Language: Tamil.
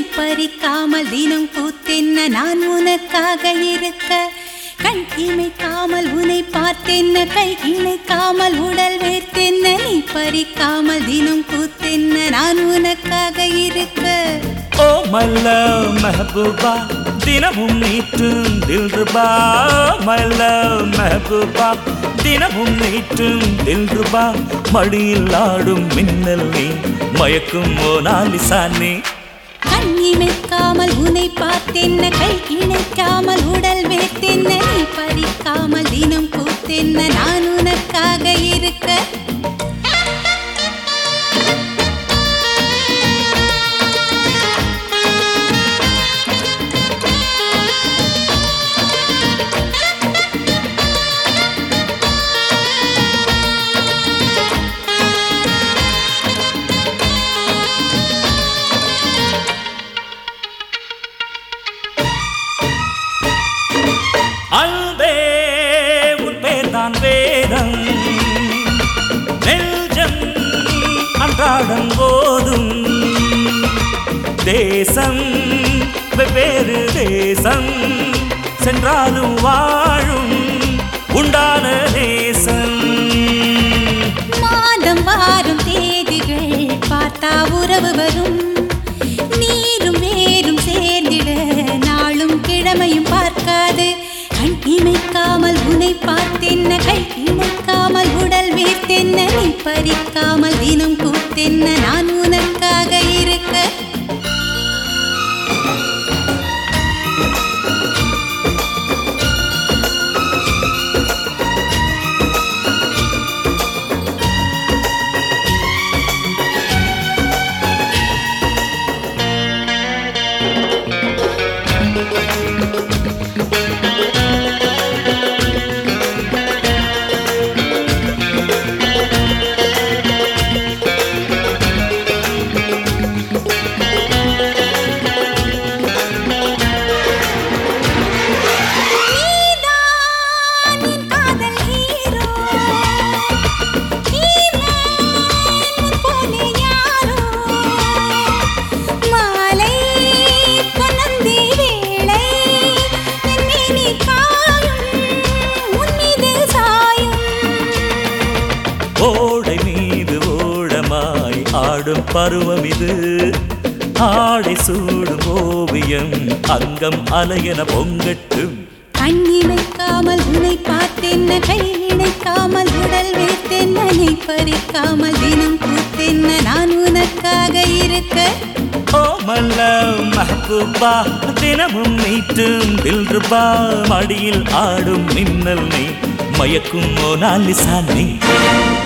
பறிக்காமல் தினம் கூத்தென்ன நான் உனக்காக இருக்க கண் இமைக்காமல் உன்னை பார்த்தென்ன கை இணைக்காமல் உடல் வேர்த்தென்ன நீ பறிக்காமல் தினம் கூத்தென்ன நான் உனக்காக இருக்க ஓ மல்ல மெஹபூபா தினமும் நீட்டும் தில்ருபா மல்ல மெஹபூபா தினமும் நீட்டும் தில்ருபா மடியில் ஆடும் மின்னல் நீ மயக்கும் மோனாலிசா நீ கண் இமைக்காமல் உன்னை பார்த்தென்ன கை இணைக்காமல் உடல் வேர்த்தென்ன நீ பறிக்காமல் தினம் கூத்தென்ன நான் உனக்காக இருக்க அன்பே உன் பேர்தான் வேதம் நெஞ்சம் அன்றாடம் போதும் தேசம் வெவ்வேறு தேசம் சென்றாலும் வாழும் உண்டான தேசம் மாதம் வாரும் தேதிகள் பார்த்தா உறவு வரும் நீரும் வேரும் சேர்ந்திட நாளும் கிழமையும் பார்க்காது கண் இமைக்காமல் உன்னை பார்த்தென்ன கை இணைக்காமல் உடல் வேர்த்தென்ன நீ பறிக்காமல் தினம் கூத்தென்ன நான் உனக்காக இருக்க நீதான் என் காதல் ஹீரோ ஹீரோயின் உன் போலே யாரோ மாலை பொன்னந்தி வேளை என் மேனி காயும் உன் மீது சாயும் ஓடை மீது ஓடமாய் ஆடும் பருவம் இது ஆடை சூடும் ஓவியம் அங்கம் அலையென பொங்கட்டும் கண் இமைக்காமல் உன்னை பார்த்தென்ன கை இணைக்காமல் உடல் வேர்த்தென்ன நீ பறிக்காமல் தினம் கூத்தென்ன நான் உனக்காக இருக்க ஓ மல்ல மஹபூபா தினமும் நீட்டும் தில்ருபா மடியில் ஆடும் மின்னல் நீ மயக்கும் மோனாலிசா நீ